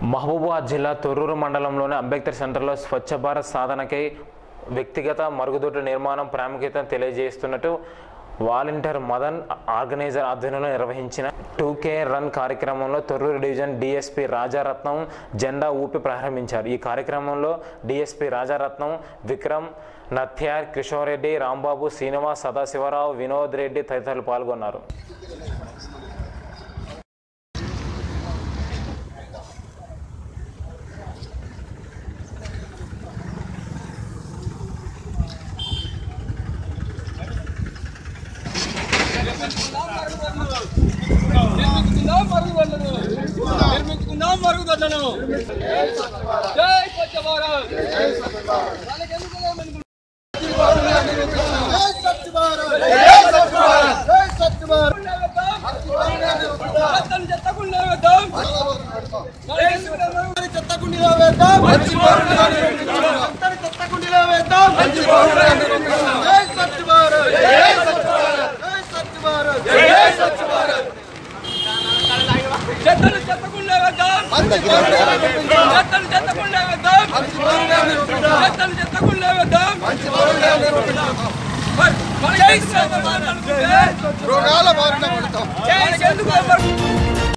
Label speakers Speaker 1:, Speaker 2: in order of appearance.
Speaker 1: మహబూబాబాద్ జిల్లా తొర్రూరు మండలంలోని అంబేద్కర్ సెంటర్లో స్వచ్ఛ భారత్ సాధనకై వ్యక్తిగత మరుగుదొడ్డు నిర్మాణం ప్రాముఖ్యతను తెలియజేస్తున్నట్టు వాలంటీర్ మదన్ ఆర్గనైజర్ ఆధ్వర్యంలో నిర్వహించిన టూ కే రన్ కార్యక్రమంలో తొర్రూరు డివిజన్ డిఎస్పి రాజారత్నం జెండా ఊపి ప్రారంభించారు ఈ కార్యక్రమంలో డిఎస్పి రాజారత్నం విక్రమ్ నథ్యార్ కిషోర్ రెడ్డి రాంబాబు శ్రీనివాస్ సదాశివరావు వినోద్ రెడ్డి తదితరులు పాల్గొన్నారు
Speaker 2: నిర్మించుకుందాం మరుగుదొడ్లను నిర్మించుకుందాం మరుగుదొడ్లను జై స్వచ్ఛ భారత్ వాళ్ళకెందుకు లేమని చెత్తను చెత్తకుండా వేద్దాం. వాళ్ళకెందుకు లేమని చెత్తను చెత్తకుండా వేద్దాం. చెత్తను చెత్తకుండా వేద్దాం. చెత్తను చెత్తకుండా వేద్దాం. మరి మనకెందుకు లేమని మాట్లాడుతుంటే?
Speaker 3: రోగాల బారిన పడతాం
Speaker 2: మనకెందుకు లేమని